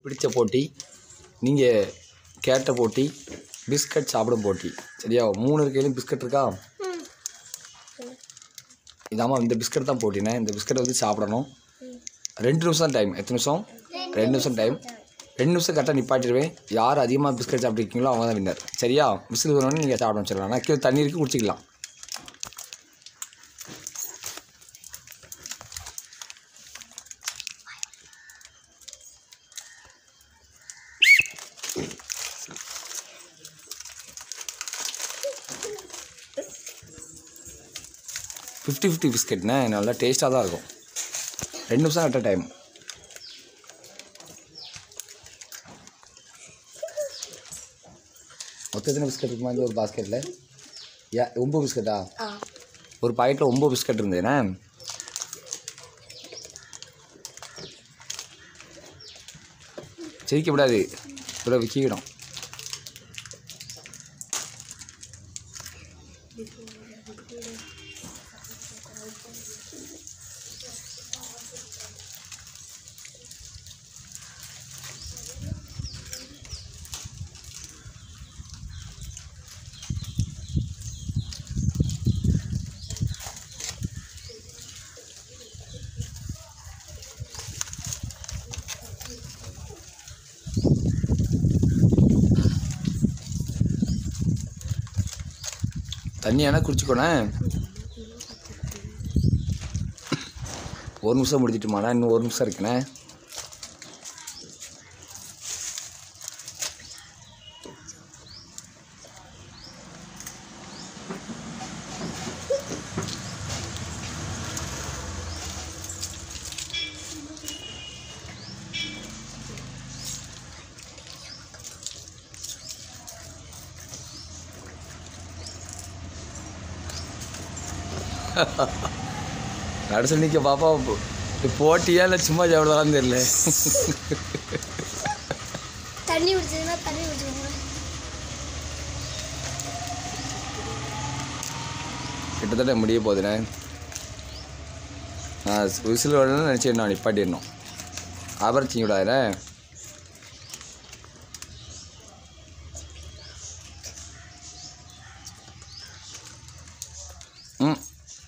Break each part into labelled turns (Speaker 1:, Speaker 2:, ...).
Speaker 1: பிடிச்ச போட்டி நீங்கள் கேட்ட போட்டி பிஸ்கட் சாப்பிடும் போட்டி சரியா மூணு இருக்கையிலும் பிஸ்கட் இருக்கா இதாம்மா இந்த பிஸ்கட் தான் போட்டினே இந்த பிஸ்கட் வந்து சாப்பிடணும் ரெண்டு நிமிஷம் டைம் எத்தனை நிமிஷம் ரெண்டு நிமிஷம் டைம் ரெண்டு நிமிஷம் கரெக்டாக நிப்பாட்டிடுவேன் யார் அதிகமாக பிஸ்கட் சாப்பிட்ருக்கீங்களோ அவங்க தான் வின்னர் சரியா விசில் வரணும்னு நீங்கள் சாப்பிட வச்சிடலாம் நான் கீழே தண்ணி இருக்கு குடிச்சிக்கலாம் ஃபிஃப்டி ஃபிஃப்டி பிஸ்கட்ண்ணே நல்லா டேஸ்ட்டாக தான் இருக்கும் ரெண்டு நிமிஷம் கரெக்டாக டைம் மொத்தம் எத்தனை பிஸ்கட் இருக்குமா இந்த ஒரு பாஸ்கெட்டில் ஏ ஒம்பது பிஸ்கட்டா
Speaker 2: ஆ
Speaker 1: ஒரு பாக்கெட்டில் ஒம்பது பிஸ்கட் இருந்ததுண்ணே சிரிக்க விடாது இவ்வளோ விற்கிடும் தண்ணி வேணா குடிச்சுக்கோண்ணே ஒரு நிமிஷம் முடிச்சிட்டுமாண்ணா இன்னும் ஒரு நிமிஷம் இருக்குண்ணே நடுசல் நிற்க பாப்பா இது போட்டியா இல்லை சும்மா சாப்பிடுவாங்கன்னு தெரியல
Speaker 2: தண்ணி குடிச்சதுன்னா தண்ணி குடிச்சுக்கோங்க
Speaker 1: கிட்டத்தட்ட முடிய போகுதுண்ணே நான் விசில் வரணும்னு நினச்சிடணும் நிப்பாட்டிடணும் அப்புறம் செய்ய விடாதுண்ணே ம்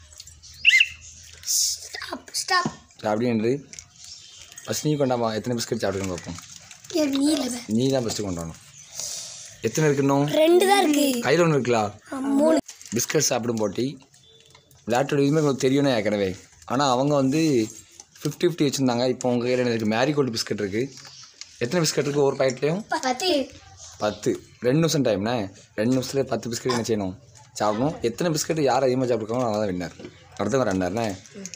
Speaker 2: ஸ்டாப் ஸ்டாப்
Speaker 1: அப்படின்னு ஃபஸ்ட் நீ கொண்டாமா எத்தனை பிஸ்கட் சாப்பிடுன்னு பார்ப்போம்
Speaker 2: நீ இல்லை
Speaker 1: நீ தான் ஃபஸ்ட்டு கொண்டாடணும் எத்தனை இருக்கணும்
Speaker 2: ரெண்டு தான் இருக்கு
Speaker 1: கையில் ஒன்று இருக்குல்ல
Speaker 2: ஆ, மூணு
Speaker 1: பிஸ்கட் சாப்பிடும் போட்டி விளையாட்டோட இதுவுமே உங்களுக்கு தெரியும்னு ஏற்கனவே ஆனால் அவங்க வந்து ஃபிஃப்டி ஃபிஃப்டி வச்சுருந்தாங்க இப்போ உங்கள் கையில் எனக்கு மேரிகோல்டு பிஸ்கட் இருக்குது எத்தனை பிஸ்கட் இருக்குது ஒவ்வொரு பாக்கெட்லேயும்
Speaker 2: பத்து
Speaker 1: பத்து ரெண்டு நிமிஷம் டைம்ண்ணே ரெண்டு நிமிஷத்தில் பத்து பிஸ்கட் என்ன செய்யணும் சாப்பிடணும் எத்தனை பிஸ்கட் யார் அதிகமாக சாப்பிட்ருக்காங்களோ அவங்க தான் வின்னர் அடுத்தவங்க ரெண்டாருண்ணே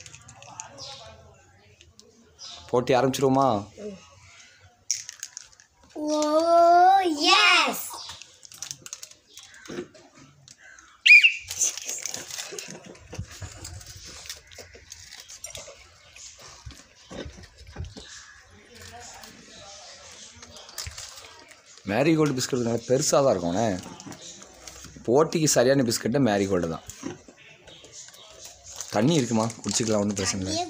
Speaker 1: போட்டி ஆரம்பிச்சிருவோமா
Speaker 2: ஓ எஸ்
Speaker 1: மேரிகோல்டு பிஸ்கட் நல்லா பெருசாக தான் இருக்கும்ண்ணே போட்டிக்கு சரியான பிஸ்கட்டு மேரிகோல்டு தான் தண்ணி இருக்குமா குடிச்சிக்கலாம் ஒன்றும் பிரச்சனை இல்லை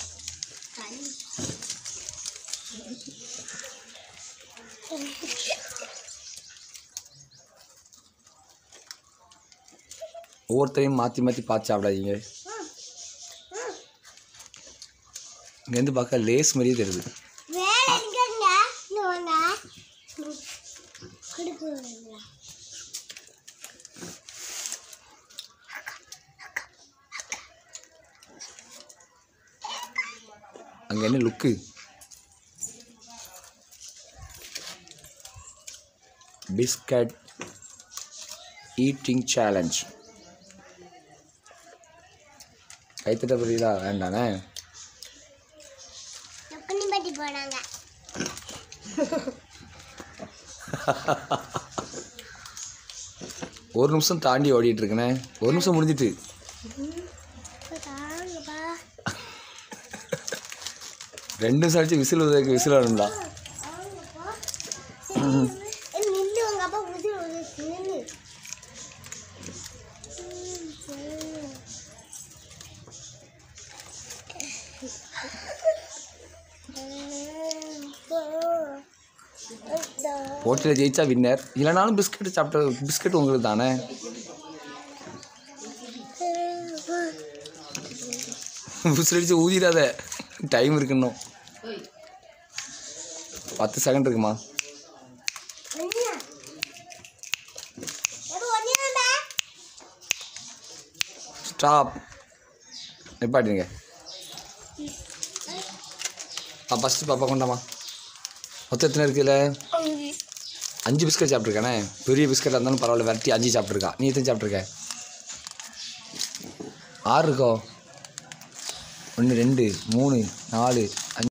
Speaker 1: ஒவ்வொருத்தரையும் மாற்றி மாற்றி பார்த்து சாப்பிடாதீங்க இங்கேருந்து பார்க்க லேஸ் மாதிரியே தெரியுது
Speaker 2: வேற எங்கங்க வாங்க கொடுக்குறீங்களா
Speaker 1: அங்கே என்ன லுக்கு பிஸ்கட் ஈட்டிங் சேலஞ்ச் கைத்தட்ட புரியுதா வேண்டானே
Speaker 2: பண்ணி பட்டி போனாங்க
Speaker 1: ஒரு நிமிஷம் தாண்டி ஓடிட்டு இருக்கனே ஒரு நிமிஷம் முடிஞ்சிட்டு
Speaker 2: தாங்கப்பா
Speaker 1: ரெண்டு நிமிஷம் ஆச்சு விசில் உதவிக்கு விசில் வரணும்டா
Speaker 2: நில்லு உங்க அப்பா புது நில்லு
Speaker 1: போட்டியில் ஜெயிச்சா வின்னர் இல்லைனாலும் பிஸ்கட் சாப்பிட்ட பிஸ்கட் உங்களுக்கு தானே விசிலடிச்சு ஊதிடாத டைம் இருக்கு இன்னும் பத்து செகண்ட் இருக்குமா ஸ்டாப் நிப்பாட்டிருங்க ஆ ஃபஸ்ட்டு பாப்பா கொண்டாமா மொத்தம் எத்தனை இருக்குல்ல அஞ்சு பிஸ்கட் சாப்பிட்ருக்கானே பெரிய பிஸ்கட்டாக இருந்தாலும் பரவாயில்ல விரட்டி அஞ்சு சாப்பிட்ருக்கா நீ எத்தனை சாப்பிட்ருக்க ஆறு இருக்கோ ஒன்று ரெண்டு மூணு நாலு